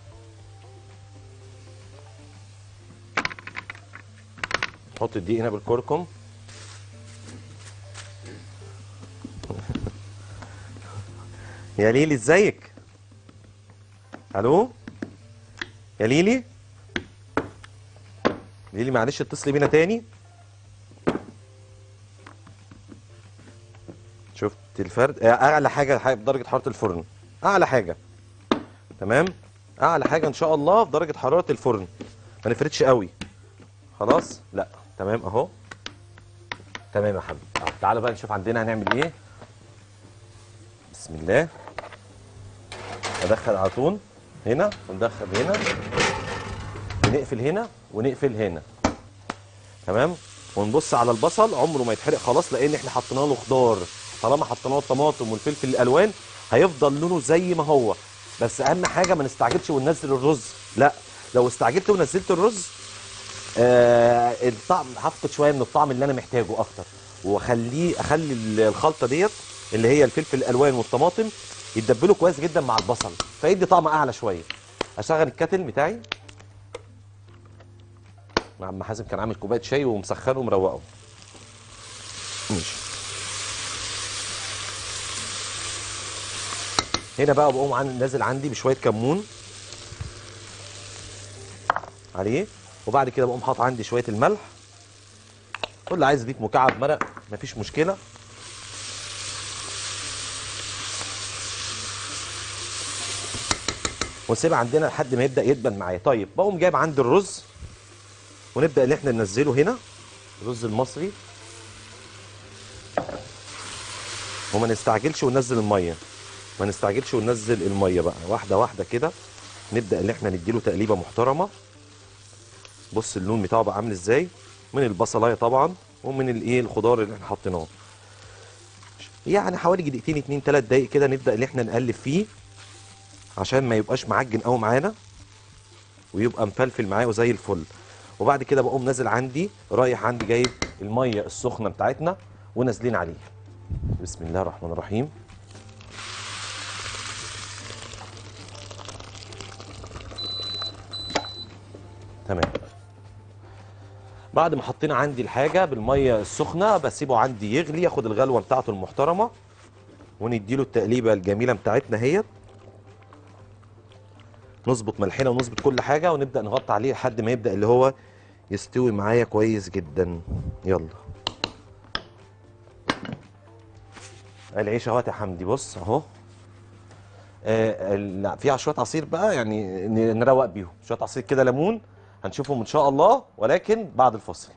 S1: نحط الدقيق هنا بالكركم يا ليلي ازيك الو يا ليلي ليلي معلش اتصلي بينا تاني شفت الفرق آه، اعلى حاجه ح- بدرجه حراره الفرن اعلى حاجه تمام اعلى حاجه ان شاء الله في درجه حراره الفرن ما نفردش قوي خلاص لا تمام اهو تمام يا حبيبي أهو. تعالى بقى نشوف عندنا هنعمل ايه بسم الله ادخل على طول هنا وندخل هنا ونقفل هنا ونقفل هنا تمام ونبص على البصل عمره ما يتحرق خلاص لان احنا حطينا له خضار طالما حطينا له الطماطم والفلفل الالوان هيفضل لونه زي ما هو بس اهم حاجه ما نستعجلش وننزل الرز لا لو استعجلت ونزلت الرز آه الطعم هفقد شويه من الطعم اللي انا محتاجه اكتر واخليه اخلي ال- الخلطه ديت اللي هي الفلفل الالوان والطماطم يتدبلوا كويس جدا مع البصل فيدي طعم اعلى شويه اشغل الكاتل بتاعي مع عم حازم كان عامل كوبايه شاي ومسخنه ومروقه ماشي هنا بقى بقوم عن- نازل عندي بشويه كمون عليه وبعد كده بقوم حاطط عندي شويه الملح واللي عايز يضيف مكعب مرق مفيش مشكله ونسيبها عندنا لحد ما يبدا يدبل معايا طيب بقوم جايب عندي الرز ونبدا ان احنا ننزله هنا الرز المصري وما نستعجلش وننزل الميه ما نستعجلش وننزل الميه بقى واحده واحده كده نبدا ان احنا نديله تقليبه محترمه بص اللون بتاعه بقى عامل ازاي من البصلايه طبعا ومن الايه الخضار اللي احنا حطيناه يعني حوالي دقيقتين اتنين تلات دقايق كده نبدا ان احنا نقلب فيه عشان ما يبقاش معجن قوي معانا ويبقى مفلفل معايا وزي الفل وبعد كده بقوم نازل عندي رايح عندي جايب الميه السخنه بتاعتنا ونازلين عليه بسم الله الرحمن الرحيم تمام بعد ما حطينا عندي الحاجه بالميه السخنه بسيبه عندي يغلي ياخد الغلوه بتاعته المحترمه ونديله التقليبه الجميله بتاعتنا اهيت نظبط ملحنا ونظبط كل حاجه ونبدا نغطي عليه لحد ما يبدا اللي هو يستوي معايا كويس جدا يلا العيش اهوت يا حمدي بص اهو آه ال- فيها شويه عصير بقى يعني ن- نروق بيهم شويه عصير كده ليمون هنشوفهم ان شاء الله ولكن بعد الفصل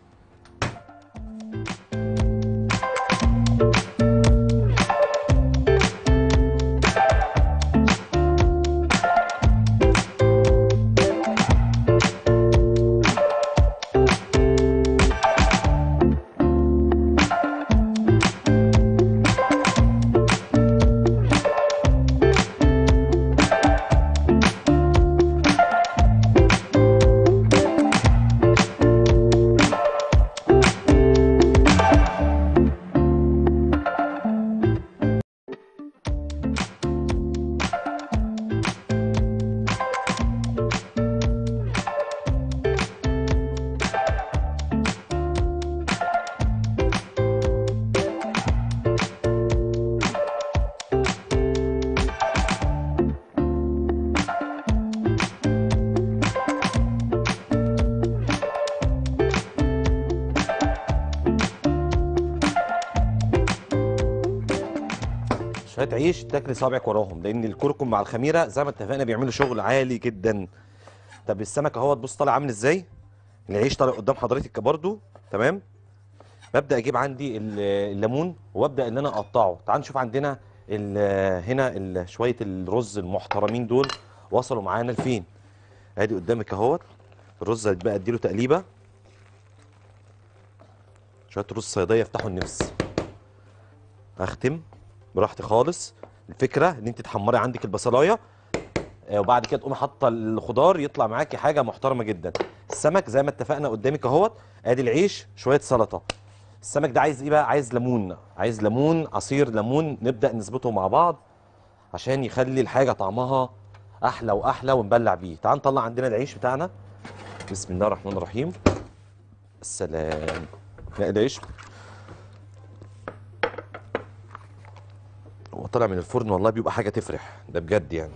S1: شويه عيش تاكلي صابعك وراهم لان الكركم مع الخميره زي ما اتفقنا بيعملوا شغل عالي جدا طب السمك اهوت بص طالع عامل ازاي العيش طالع قدام حضرتك برضو تمام ببدا اجيب عندي ال- الليمون وابدا ان انا اقطعه تعال نشوف عندنا ال- هنا ال- شويه الرز المحترمين دول وصلوا معانا لفين ادي قدامك اهوت الرز بقى اديله تقليبه شويه رز صياديه يفتحوا النفس اختم براحتي خالص الفكره ان انت تحمري عندك البصلايه آه، وبعد كده تقومي حاطه الخضار يطلع معاكي حاجه محترمه جدا السمك زي ما اتفقنا قدامك اهوت ادي العيش شويه سلطه السمك ده عايز ايه بقى عايز ليمون عايز ليمون عصير ليمون نبدا نظبطه مع بعض عشان يخلي الحاجه طعمها احلى واحلى ونبلع بيه تعال نطلع عندنا العيش بتاعنا بسم الله الرحمن الرحيم السلام لا العيش هو طالع من الفرن والله بيبقى حاجه تفرح ده بجد يعني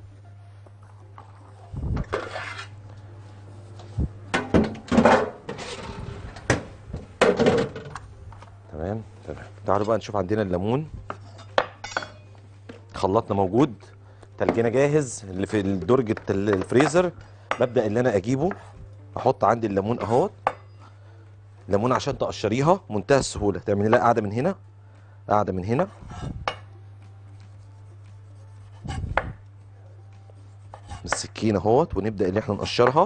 S1: تمام تمام تعالوا بقى نشوف عندنا الليمون خلاطنا موجود تلجينا جاهز اللي في درجة ال- الفريزر ببدأ اللي انا اجيبه احط عندي الليمون اهوت ليمون عشان تقشريها منتهى السهولة تعملي لها قاعدة من هنا قاعدة من هنا بالسكينة اهوت ونبدأ اللي احنا نقشرها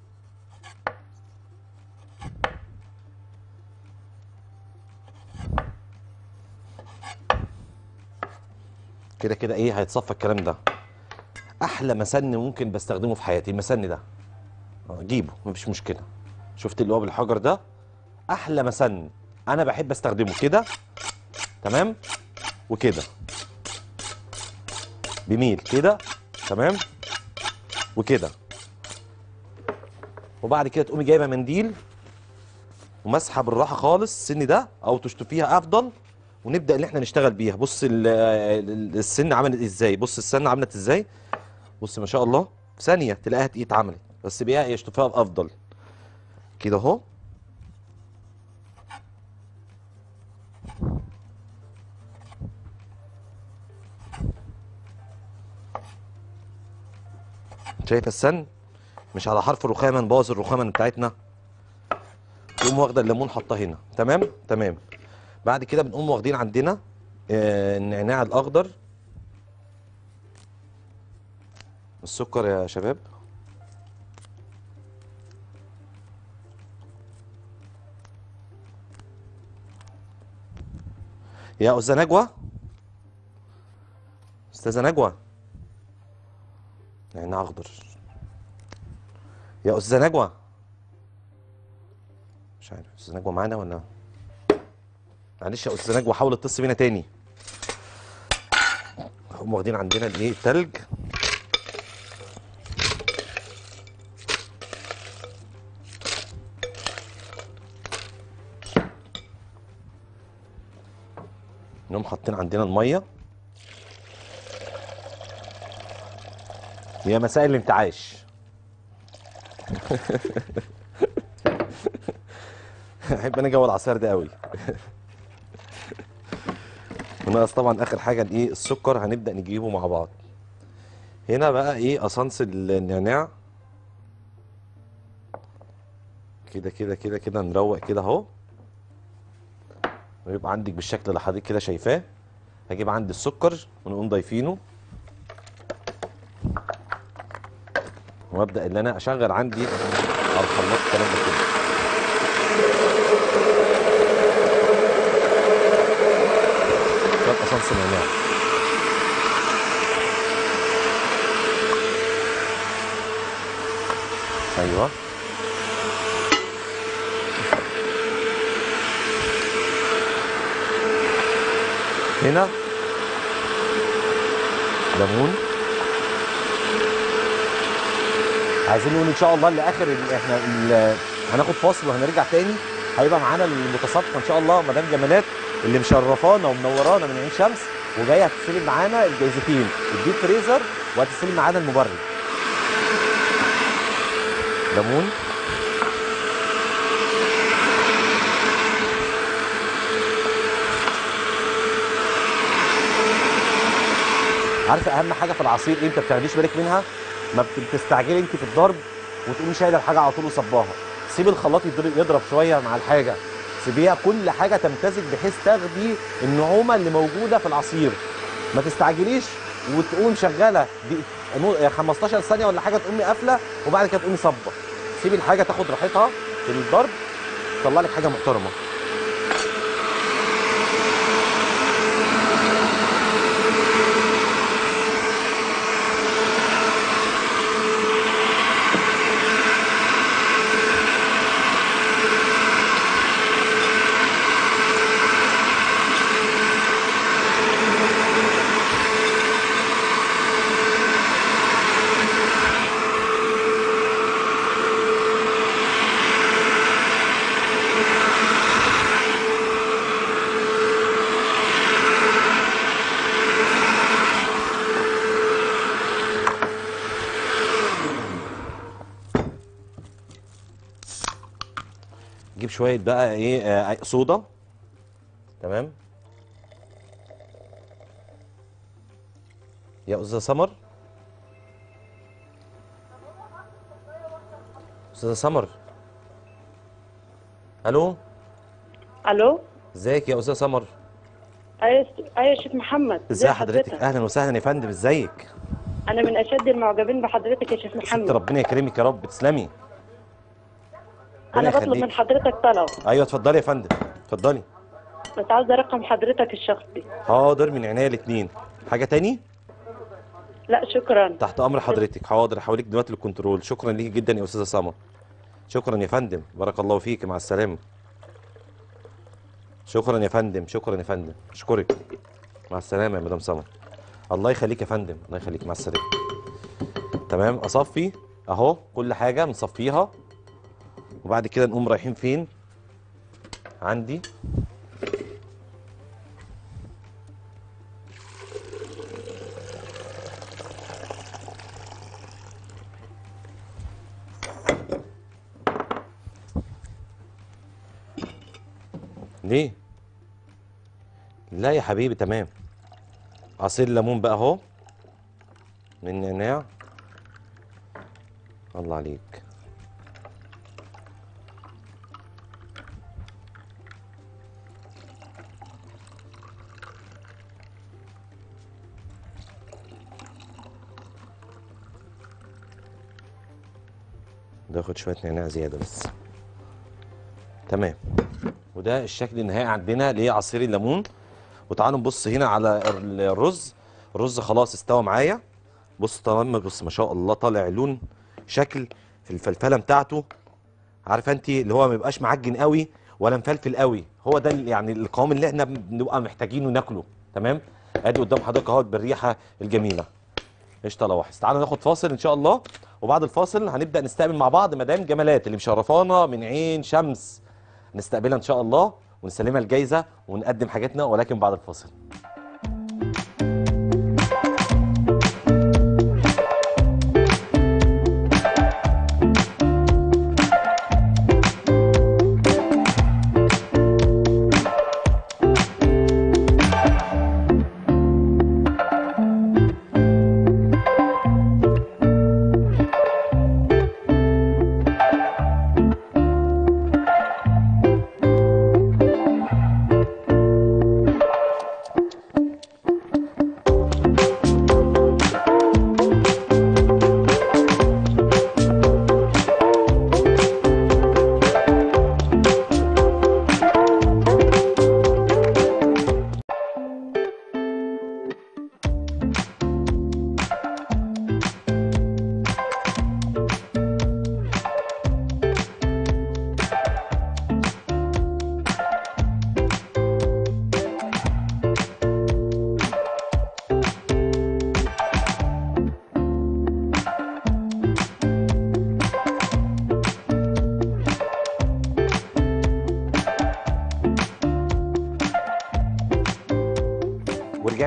S1: كده كده ايه هيتصفى الكلام ده احلى مسن ممكن بستخدمه في حياتي المسن ده آه، جيبه مفيش مشكله شفت اللي هو بالحجر ده احلى مسن انا بحب استخدمه كده تمام وكده بميل كده تمام وكده وبعد كده تقومي جايبه منديل ومسحه بالراحه خالص السن ده او تشطفيها افضل ونبدا ان احنا نشتغل بيها بص ال- ال- السن عملت ازاي بص السن عملت ازاي بص ما شاء الله في ثانيه تلاقيها ايه اتعملت بس بيها يشطفيها افضل كده اهو شايفه السن مش على حرف الرخامه نبوظ الرخامه بتاعتنا تقوم واخده الليمون حاطاه هنا تمام تمام بعد كده بنقوم واخدين عندنا آه، النعناع الاخضر السكر يا شباب يا استاذه نجوى استاذه نجوى نعناع اخضر يا استاذه نجوى مش عارف استاذه نجوى معانا ولا معلش يا استاذه نجوى حاول اتصل بينا تاني هم واخدين عندنا الايه التلج نقوم حاطين عندنا الميه يا مساء الانتعاش احب انا جو العصير ده قوي وناقص طبعا اخر حاجه الايه السكر هنبدا نجيبه مع بعض هنا بقى ايه اسانس النعناع كده كده كده كده نروق كده اهو ويبقى عندك بالشكل اللي حضرتك كده شايفاه هجيب عندي السكر ونقوم ضايفينه وابدا ان انا اشغل عندي على الخلاط الكلام ده كله شويه اسانس نعناع ايوه هنا ليمون عايزين نقول ان شاء الله لاخر ال- احنا ال- هناخد فاصل وهنرجع تاني هيبقى معانا المتصفقه ان شاء الله مدام جمالات اللي مشرفانا ومنورانا من عين شمس وجايه هتستلم معانا الجايزتين الديب فريزر وهتستلم معانا المبرد ليمون عارفه اهم حاجه في العصير ايه انت ما بتاخديش بالك منها ما بت- بتستعجلي انت في الضرب وتقومي شايله الحاجه على طول وصباها سيب الخلاط يضرب, يضرب شويه مع الحاجه سيبيها كل حاجه تمتزج بحيث تاخدي النعومه اللي موجوده في العصير ما تستعجليش وتقوم شغاله دي نو- 15 ثانيه ولا حاجه تقومي قافله وبعد كده تقومي صبه سيبي الحاجه تاخد راحتها في الضرب تطلع لك حاجه محترمه جيب شويه بقى ايه آه صودا تمام يا استاذه سمر استاذه سمر الو
S6: الو
S1: ازيك يا استاذه سمر
S6: ايوه ايوه يا شيخ محمد
S1: ازي حضرتك اهلا وسهلا يا فندم ازيك
S6: انا من اشد المعجبين بحضرتك يا شيخ
S1: ست
S6: محمد
S1: ربنا يكرمك يا رب تسلمي
S6: انا
S1: ربنا
S6: بطلب من
S1: يخليك.
S6: حضرتك طلب
S1: ايوه اتفضلي يا فندم اتفضلي
S6: بس عاوزه رقم حضرتك الشخصي
S1: حاضر من عينيا الاثنين حاجه تاني
S6: لا شكرا
S1: تحت امر حضرتك حاضر هحولك دلوقتي للكنترول شكرا ليكي جدا يا استاذه سما شكرا يا فندم بارك الله فيك مع السلامه شكرا يا فندم شكرا يا فندم اشكرك مع السلامه يا مدام سما الله يخليك يا فندم الله يخليك مع السلامه تمام اصفي اهو كل حاجه نصفيها وبعد كده نقوم رايحين فين عندي ليه لا يا حبيبي تمام عصير ليمون بقى اهو من نعناع الله عليك باخد شويه نعناع زياده بس تمام وده الشكل النهائي عندنا لعصير الليمون وتعالوا نبص هنا على ال- الرز الرز خلاص استوى معايا بص طالما بص ما شاء الله طالع لون شكل في الفلفله بتاعته عارفه انت اللي هو ما يبقاش معجن قوي ولا مفلفل قوي هو ده ال- يعني القوام اللي احنا بنبقى محتاجينه ناكله تمام ادي قدام حضرتك اهوت بالريحه الجميله قشطه لواحظ تعالوا ناخد فاصل ان شاء الله وبعد الفاصل هنبدا نستقبل مع بعض مدام جمالات اللي مشرفانا من عين شمس نستقبلها ان شاء الله ونسلمها الجايزه ونقدم حاجاتنا ولكن بعد الفاصل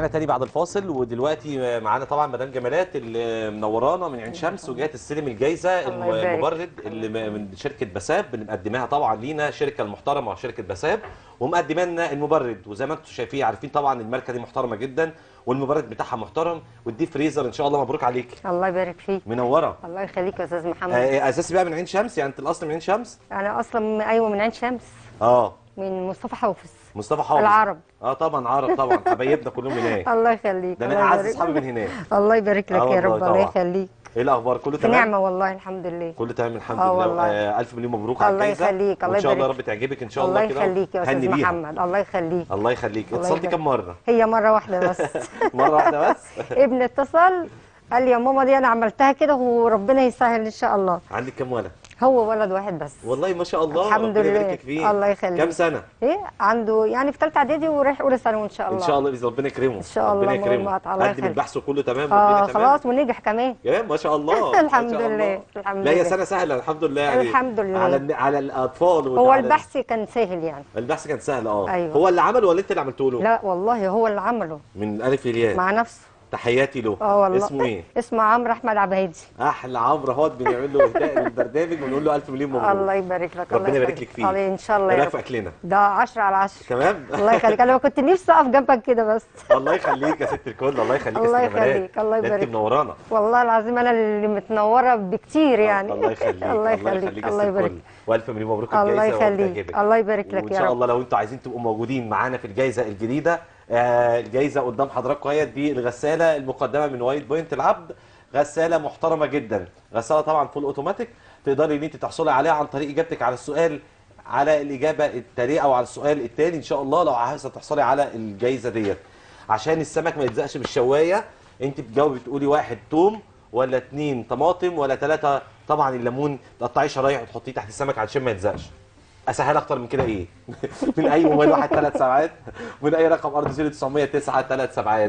S1: ورجعنا تاني بعد الفاصل ودلوقتي معانا طبعا مدام جمالات اللي منورانا من عين شمس وجايه تستلم الجايزه
S7: الله يبارك.
S1: المبرد اللي م- من شركه بساب اللي مقدماها طبعا لينا شركه المحترمه شركه بساب ومقدمه لنا المبرد وزي ما انتم شايفين عارفين طبعا الماركه دي محترمه جدا والمبرد بتاعها محترم والديب فريزر ان شاء الله مبروك عليك
S7: الله يبارك فيك
S1: منوره
S7: الله يخليك يا استاذ محمد
S1: آه، اساسي بقى من عين شمس يعني انت الاصل من عين شمس
S7: انا اصلا من- ايوه من عين شمس
S1: اه
S7: من مصطفى حافظ
S1: مصطفى حافظ
S7: العرب
S1: اه طبعا عرب طبعا حبايبنا كلهم هناك
S7: الله يخليك
S1: ده انا
S7: الله
S1: اعز
S7: يبارك-
S1: اصحابي من هناك
S7: الله يبارك لك
S1: آه
S7: يا
S1: والله
S7: رب الله
S1: طبعا.
S7: يخليك
S1: ايه الاخبار كله
S7: في
S1: تمام
S7: نعمه والله الحمد لله
S1: كله تمام الحمد
S7: آه
S1: لله
S7: والله.
S1: آه الف مليون مبروك على
S7: الله
S1: الجايزه
S7: يخليك، الله
S1: وان شاء الله يا
S7: يبارك.
S1: رب تعجبك ان شاء
S7: الله
S1: الله كده
S7: يخليك يا
S1: هني
S7: استاذ
S1: بيها.
S7: محمد الله يخليك
S1: الله يخليك
S7: الله
S1: اتصلتي
S7: يبارك.
S1: كم مره
S7: هي مره واحده بس
S1: مره واحده بس
S7: ابني اتصل قال لي يا ماما دي انا عملتها كده وربنا يسهل ان شاء الله
S1: عندك كم ولد
S7: هو ولد واحد بس
S1: والله ما شاء الله
S7: الحمد
S1: ربنا يبارك
S7: لله.
S1: لك فيه
S7: الله يخليك.
S1: كم سنه
S7: ايه عنده يعني في ثالثه اعدادي ورايح اولى ثانوي ان شاء الله
S1: ان شاء الله باذن ربنا يكرمه
S7: إن شاء الله،
S1: ربنا
S7: اللهم
S1: يكرمه
S7: أطع- الله
S1: قدم
S7: يخليك.
S1: البحث كله تمام
S7: اه
S1: والدنيا تمام
S7: خلاص ونجح كمان
S1: يا ما شاء الله ما
S7: الحمد
S1: شاء
S7: لله،
S1: الله.
S7: الحمد
S1: لا هي
S7: لله.
S1: سنه سهله الحمد لله يعني
S7: الحمد لله.
S1: على الن- على الاطفال
S7: هو
S1: وعلى-
S7: البحث كان سهل يعني
S1: البحث كان سهل اه
S7: أيوة.
S1: هو اللي عمله ولا انت اللي عملته له
S7: لا والله هو اللي عمله
S1: من الف للياء
S7: مع نفسه
S1: تحياتي له
S7: اه والله
S1: اسمه ايه
S7: اسمه عمرو احمد عبايدي
S1: احلى عمرو اهوت بنعمل له اهداء للبرنامج ونقول له الف مليون مبروك
S7: الله يبارك لك
S1: ربنا
S7: الله
S1: يبارك
S7: يخليك.
S1: لك فيه
S7: الله ان شاء الله
S1: ايه
S7: يا
S1: رايك في
S7: رب
S1: اكلنا
S7: ده 10 على 10
S1: تمام
S7: الله يخليك انا كنت نفسي اقف جنبك كده بس
S1: الله يخليك يا ست الكل الله يخليك يا
S7: الله
S1: ست جمالات.
S7: يخليك، الله
S1: ده
S7: يبارك.
S1: انت منورانا
S7: والله العظيم انا اللي متنوره بكتير يعني
S1: الله يخليك
S7: الله يخليك
S1: يا
S7: الله
S1: ست
S7: يبارك
S1: الكل والف مليون مبروك
S7: الله
S1: الجايزه
S7: يخليك
S1: وهتعجبك.
S7: الله يبارك لك
S1: وان
S7: يا
S1: شاء
S7: رب
S1: الله لو انتوا عايزين تبقوا موجودين معانا في الجائزه الجديده آه الجائزه قدام حضراتكم اهيت دي الغساله المقدمه من وايت بوينت العبد غساله محترمه جدا غساله طبعا فول اوتوماتيك تقدري ان انت تحصلي عليها عن طريق اجابتك على السؤال على الاجابه التاليه او على السؤال التالي ان شاء الله لو عايزه تحصلي على الجائزه ديت عشان السمك ما يتزقش بالشوايه انت بتجاوبي بتقولي واحد توم ولا اتنين طماطم ولا ثلاثه طبعا الليمون تقطعيه شرايح وتحطيه تحت السمك علشان ما يتزقش اسهل اكتر من كده ايه من اي موبايل واحد ثلاث ساعات من اي رقم ارض 0909 ثلاث ساعات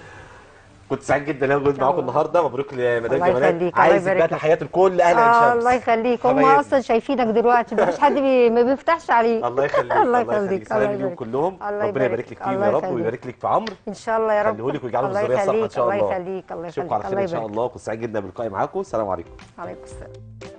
S1: كنت سعيد جدا ان انا موجود معاكم النهارده مبروك لمدام
S7: الله
S1: جمالات
S7: يخليك، الله
S1: عايز بقى
S7: يبارك لك.
S1: تحيات لكل اهل عين
S7: اه
S1: شمس
S7: الله يخليك هم
S1: حبايبنا.
S7: اصلا شايفينك دلوقتي مفيش حد بي... ما بيفتحش عليك
S1: الله يخليك
S7: الله
S1: الله يخليك
S7: يخليك،
S1: سلام
S7: الله
S1: ليهم
S7: يبارك.
S1: كلهم
S7: الله
S1: ربنا
S7: يبارك
S1: يبارك لك
S7: لك،
S1: فيهم
S7: الله
S1: يا رب
S7: يخليك.
S1: ويبارك لك في عمرو
S7: ان شاء الله يا رب
S1: خليهولك ويجعله
S7: الله
S1: الذريه الصالحه ان
S7: يخليك
S1: شاء الله
S7: الله يخليك الله
S1: اشوفكم
S7: يخليك
S1: على خير
S7: الله
S1: ان شاء
S7: يبارك
S1: الله كنت سعيد جدا باللقاء معاكم السلام عليكم
S7: عليكم السلام